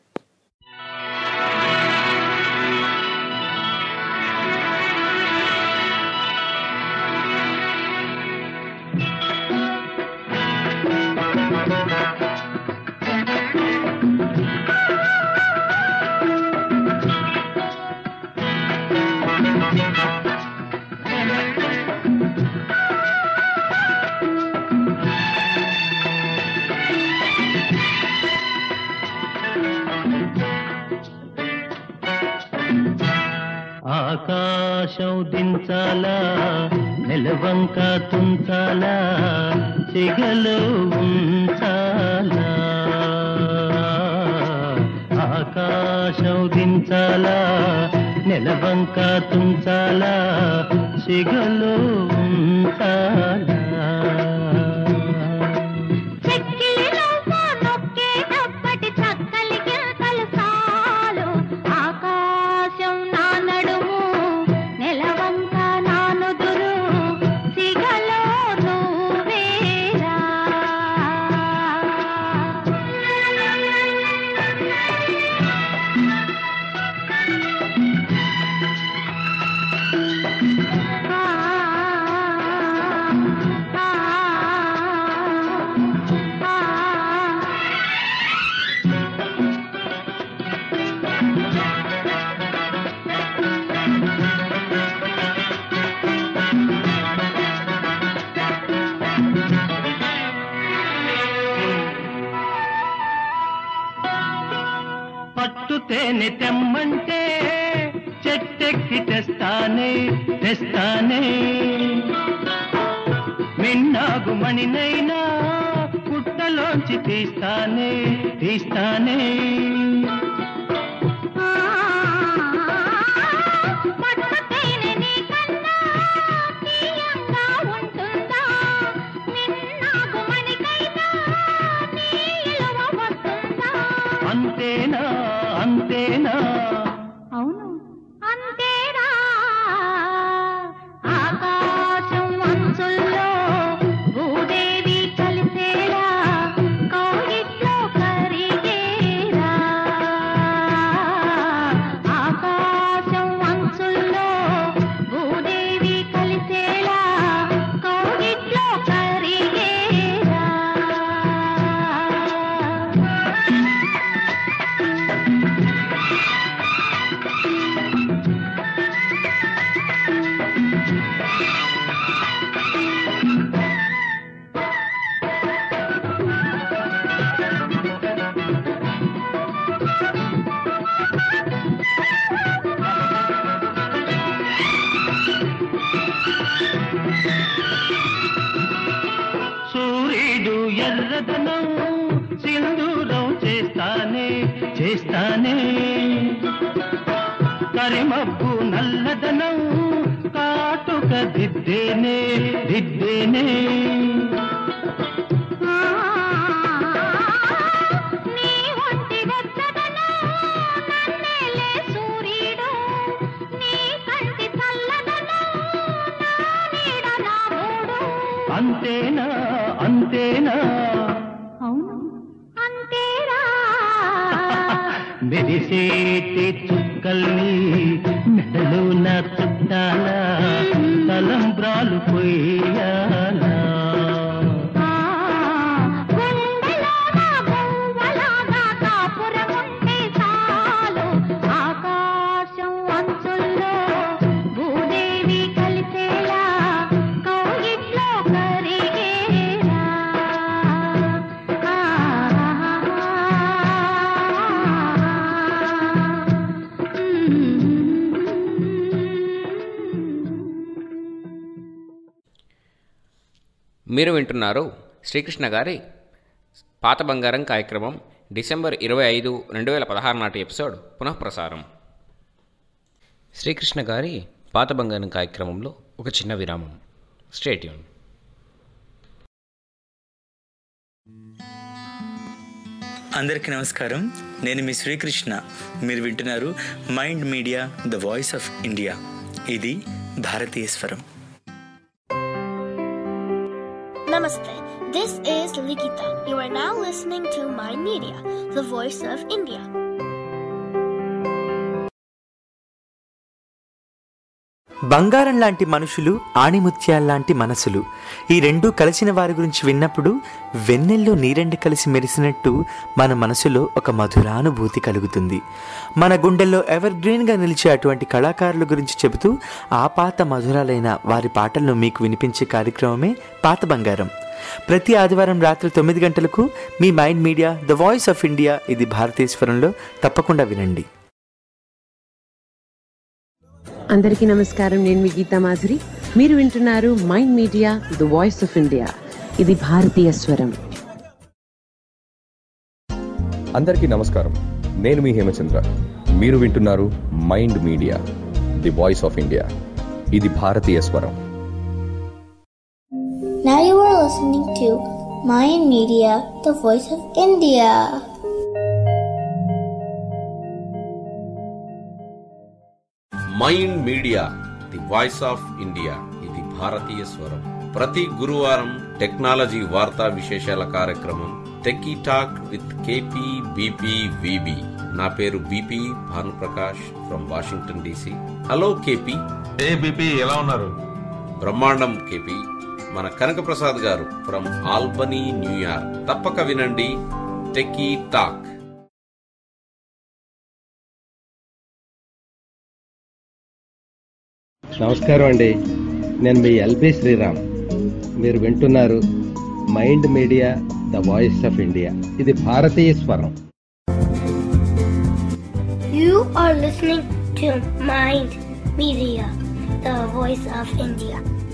ఆకాశం దించాలా నెలవంక తుంచాలా సిగలో ఉంచాలా ఆకాశం దించాలా నెలవంక తుంచాలా సిగలో ఉంచాలా
చెక్కిలి నువ్వు నొక్కేటప్పటి చక్కలి గింతలు సాలు ఆకాశం నా నడుము నెలవంక నా నుదురు సిగలో నువ్వేరా
పట్టు తేనె తెమ్మంటే చెట్టెక్కి తెస్తానే తెస్తానే మిన్నాగు మణినైనా పుట్టలోంచి తీస్తానే తీస్తానే
పట్టుతేనె నీకన్నా తీయంగా ఉంటుందా నిన్నాగు మణికైనా నీ ఇలువ వస్తుందా
అంతేనా అంతేనా
అవును అంతేరా ఆకాశం అంచుల్లో భూదేవి కలిసేలా కౌగిట్లో కరిగేరా ఆకాశం అంచుల్లో భూదేవి కలిసేలా కౌగిట్లో కరిగేరా
సూర్యుడు ఎర్రదనం సింధూరం చేస్తానే చేస్తానే కరిమబ్బు నల్లదనం కాటుక దిద్దేనే దిద్దేనే
నీ ఒంటి వెచ్చదనం నన్నేలే సూర్యుడు నీ కంటి చల్లదనం నా నీడ రాముడు
అంతేనా అంతేనా
అవును అంతేరా
మెరిసేటి చుక్కల్ని మెడలో నా చుట్టాల తలంబ్రాలు పోయాలా
గుండెలోన గువ్వలాగా కాపురముంటే చాలు ఆకాశం అంచుల్లో భూదేవి కలిసేలా కౌగిట్లో కరిగేరా
మీరు వింటున్నారు శ్రీకృష్ణ గారి పాత బంగారం కార్యక్రమం డిసెంబర్ ఇరవై ఐదు రెండు వేల పదహారు నాటి ఎపిసోడ్ పునఃప్రసారం శ్రీకృష్ణ గారి పాత బంగారం కార్యక్రమంలో ఒక చిన్న విరామం స్టేట్యూన్
అందరికీ నమస్కారం నేను మీ శ్రీకృష్ణ మీరు వింటున్నారు mind media the voice of India ఇది భారతీయ స్వరం
Namaste. This is Likita. You are now listening to My Media, the voice of India.
బంగారం లాంటి మనుషులు ఆణిముత్యాల్లాంటి మనసులు ఈ రెండూ కలిసిన వారి గురించి విన్నప్పుడు వెన్నెల్లో నీరెండు కలిసి మెరిసినట్టు మన మనసులో ఒక మధురానుభూతి కలుగుతుంది మన గుండెల్లో ఎవర్ గ్రీన్గా నిలిచే అటువంటి కళాకారుల గురించి చెబుతూ ఆ పాత మధురాలైన వారి పాటలను మీకు వినిపించే కార్యక్రమమే పాత బంగారం ప్రతి ఆదివారం రాత్రి తొమ్మిది గంటలకు మీ mind media the voice of India ఇది భారతీశ్వరంలో తప్పకుండా వినండి
అందరికీ నమస్కారం నేను మీ గీతా మాధురి మీరు వింటున్నారు mind media the voice of India ఇది భారతీయ స్వరం
అందరికీ నమస్కారం నేను మీ హేమచంద్ర మీరు వింటున్నారు mind media the voice of India ఇది భారతీయ స్వరం
Now you are listening to Mayan Media, the voice of India.
Mind media the voice of India ఇది భారతీయ స్వరం ప్రతి గురువారం టెక్నాలజీ వార్తా విశేషాల కార్యక్రమం techie talk with KP BP VB నా పేరు BP Bhanuprakash from Washington DC hello KP
hey BP ఎలా ఉన్నారు
బ్రహ్మాండం కేపీ మన కనక ప్రసాద్ గారు ఫ్రమ్ ఆల్బనీ న్యూయార్క్ తప్పక వినండి టెక్కీ టాక్
నమస్కారం అండి నేను మీ ఎల్బి శ్రీరామ్ మీరు వింటున్నారు mind media the voice of India ఇది భారతీయ స్వరం
You are listening to Mind Media, the voice of India.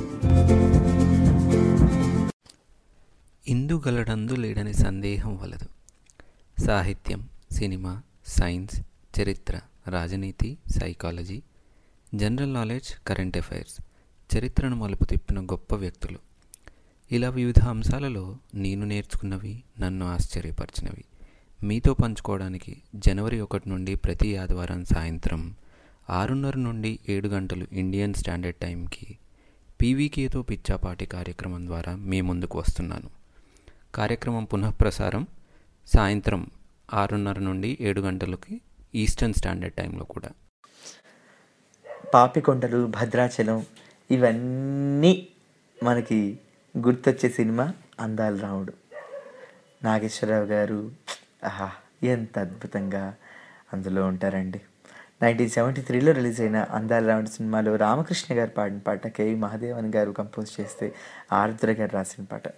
ఇందుగలడందు లేడని సందేహం వలదు సాహిత్యం సినిమా సైన్స్ చరిత్ర రాజనీతి psychology general knowledge current affairs చరిత్రను మలుపు తిప్పిన గొప్ప వ్యక్తులు ఇలా వివిధ అంశాలలో నేను నేర్చుకున్నవి నన్ను ఆశ్చర్యపరిచినవి మీతో పంచుకోవడానికి జనవరి ఒకటి నుండి ప్రతి ఆదివారం సాయంత్రం ఆరున్నర నుండి ఏడు గంటలు ఇండియన్ స్టాండర్డ్ టైంకి పీవీకేతో పిచ్చాపాటి కార్యక్రమం ద్వారా మీ ముందుకు వస్తున్నాను కార్యక్రమం పునఃప్రసారం సాయంత్రం ఆరున్నర నుండి ఏడు గంటలకి ఈస్టర్న్ స్టాండర్డ్ టైంలో కూడా
పాపికొండలు భద్రాచలం ఇవన్నీ మనకి గుర్తొచ్చే సినిమా అందాల రాముడు నాగేశ్వరరావు గారు ఆహా ఎంత అద్భుతంగా అందులో ఉంటారండి నైన్టీన్ సెవెంటీ త్రీలో రిలీజ్ అయిన అందాల రాముడు సినిమాలో రామకృష్ణ గారు పాడిన పాట కేవి మహాదేవన్ గారు కంపోజ్ చేస్తే ఆరుద్ర గారు రాసిన పాట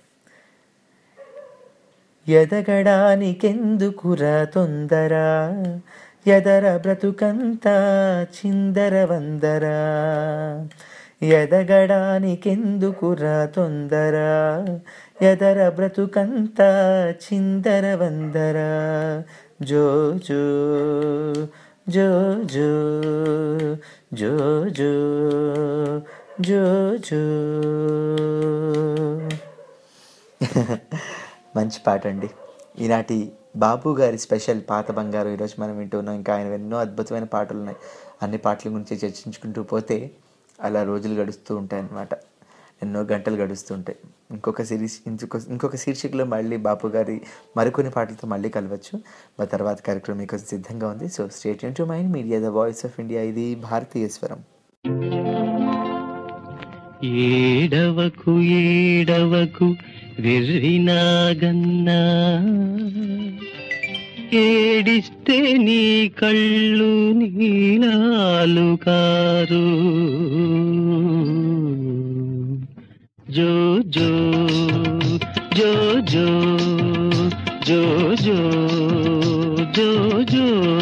ఎదగడానికెందుకురా తొందర ఎదర బ్రతుకంతా చిందర వందర ఎదగడానికెందుకురా తొందర ఎదర బ్రతుకంతా చిందర వందర జో జో జో జో జో జో జో జో మంచి పాట అండి ఈనాటి బాబు గారి స్పెషల్ పాత బంగారు ఈరోజు మనం వింటున్నాం ఇంకా ఆయన ఎన్నో అద్భుతమైన పాటలు ఉన్నాయి అన్ని పాటల గురించి చర్చించుకుంటూ పోతే అలా రోజులు గడుస్తూ ఉంటాయి అన్నమాట ఎన్నో గంటలు గడుస్తూ ఉంటాయి ఇంకొక సిరీస్ ఇంకొక ఇంకొక శీర్షికలో మళ్ళీ బాపు గారి మరికొన్ని పాటలతో మళ్ళీ కలవచ్చు మా తర్వాత కార్యక్రమం మీకు సిద్ధంగా ఉంది so stay tuned to mind media the voice of India ఇది భారతీయ స్వరం
ఏడవకు ఏడవకు వెర్రినాగన్నా ఏడిస్తే నీ కళ్ళు నీలాలు కారు జో జో జో జో జో జో జో జో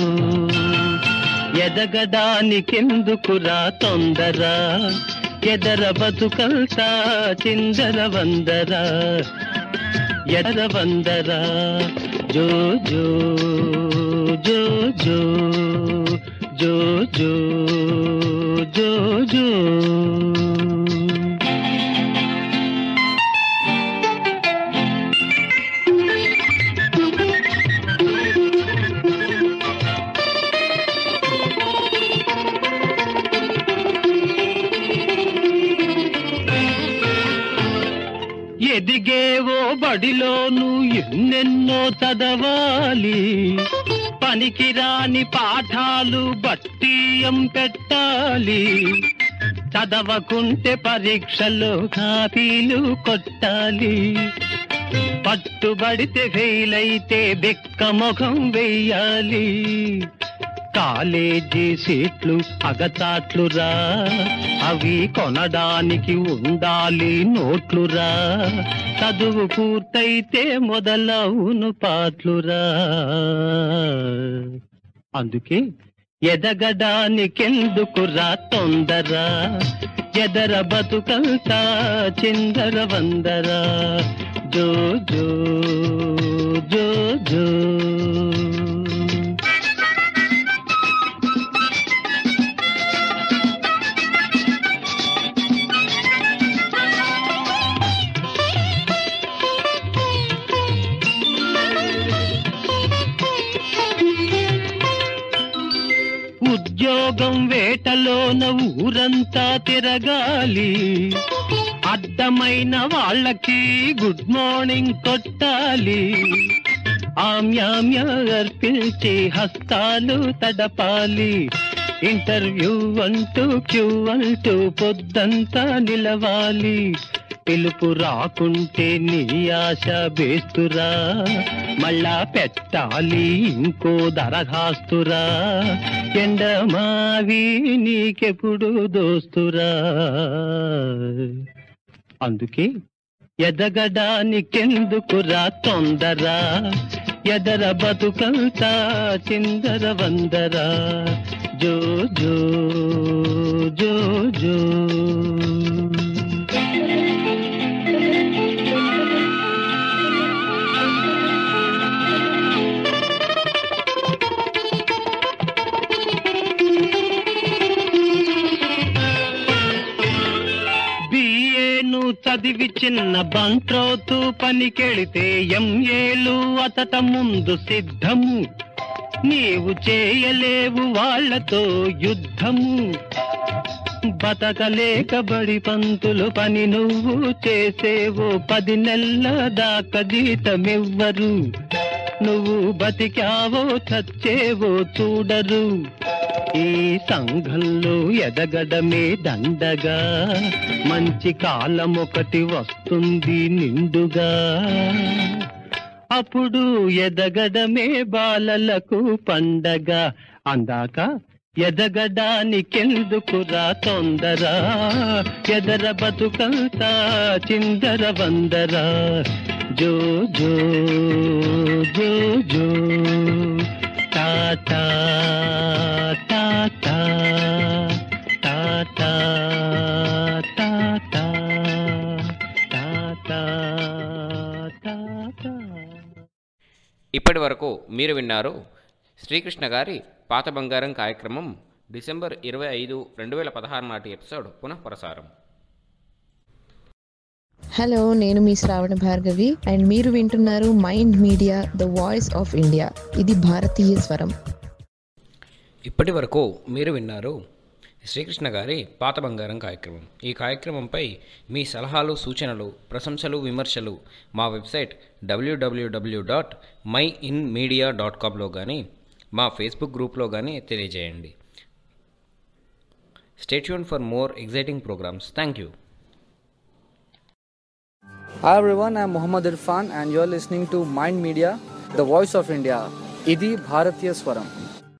ఎదగడానికెందుకురా తొందర ఎదర బతుకంతా చిందర వందర ఎదర వందర జో జో జో జో జో జో జో జో ఎదిగేవో బడిలోను ఎన్నెన్నో చదవాలి పనికిరాని పాఠాలు బట్టీయం పెట్టాలి చదవకుంటే పరీక్షలో కాపీలు కొట్టాలి పట్టుబడితే ఫెయిల్ అయితే బెక్క ముఖం వెయ్యాలి కాలేజీ సీట్లు అగచాట్లురా అవి కొనడానికి ఉండాలి నోట్లురా చదువు పూర్తయితే మొదలవును పాట్లురా అందుకే ఎదగడానికెందుకురా తొందర ఎదర బతుకంతా చిందర వందరా జో జో జో జో ఉద్యోగం వేటలోన ఊరంతా తిరగాలి అడ్డమైన వాళ్ళకి గుడ్ మార్నింగ్ కొట్టాలి ఆమ్యామ్య అర్పించి హస్తాలు తడపాలి ఇంటర్వ్యూ అంటూ క్యూ అంటూ పొద్దంతా నిలవాలి పిలుపు రాకుంటే నీ ఆశ బేస్తురా మళ్ళా పెట్టాలి ఇంకో దరఖాస్తురా ఎండమావి నీకెప్పుడు దోస్తురా అందుకే ఎదగడానికెందుకురా తొందర ఎదర బతుకంతా చిందర వందరా జో జో జో జో బిఏను చదివి చిన్న బంట్రోతు పనికెళితే ఎంఏలు అతట ముందు సిద్ధము నీవు చేయలేవు వాళ్ళతో యుద్ధము బతకలేక బడి పంతులు పని నువ్వు చేసేవో పది నెలల దాకా జీతమివ్వరు నువ్వు బతికావో చచ్చేవో చూడరు ఈ సంఘంలో ఎదగడమే దండగా మంచి కాలం ఒకటి వస్తుంది నిండుగా అప్పుడు ఎదగడమే బాలలకు పండగ అందాక ఎదగడానికెందుకురా తొందర ఎదర బతుకంతా చిందర వందర జో జో జో జో టాటా టాటా టాటా టాటా టాటా టాటా
ఇప్పటి వరకు మీరు విన్నారు శ్రీకృష్ణ గారి పాత బంగారం కార్యక్రమం డిసెంబర్ ఇరవై ఐదు రెండు వేల పదహారు నాటి ఎపిసోడ్ పునః ప్రసారం
హలో నేను మీ శ్రావణ భార్గవి అండ్ మీరు వింటున్నారు mind media the voice of India ఇది భారతీయ స్వరం
ఇప్పటి వరకు మీరు విన్నారు శ్రీకృష్ణ గారి పాత బంగారం కార్యక్రమం ఈ కార్యక్రమంపై మీ సలహాలు సూచనలు ప్రశంసలు విమర్శలు మా website WWW dot mind media dot కామ్లో కానీ మా ఫేస్బుక్ గ్రూప్లో కానీ తెలియజేయండి stay tuned for more exciting programs thank you
Hi everyone, I'm Muhammad Irfan and you're listening to Mind Media, the voice of India. Idi Bharatiya Swaram.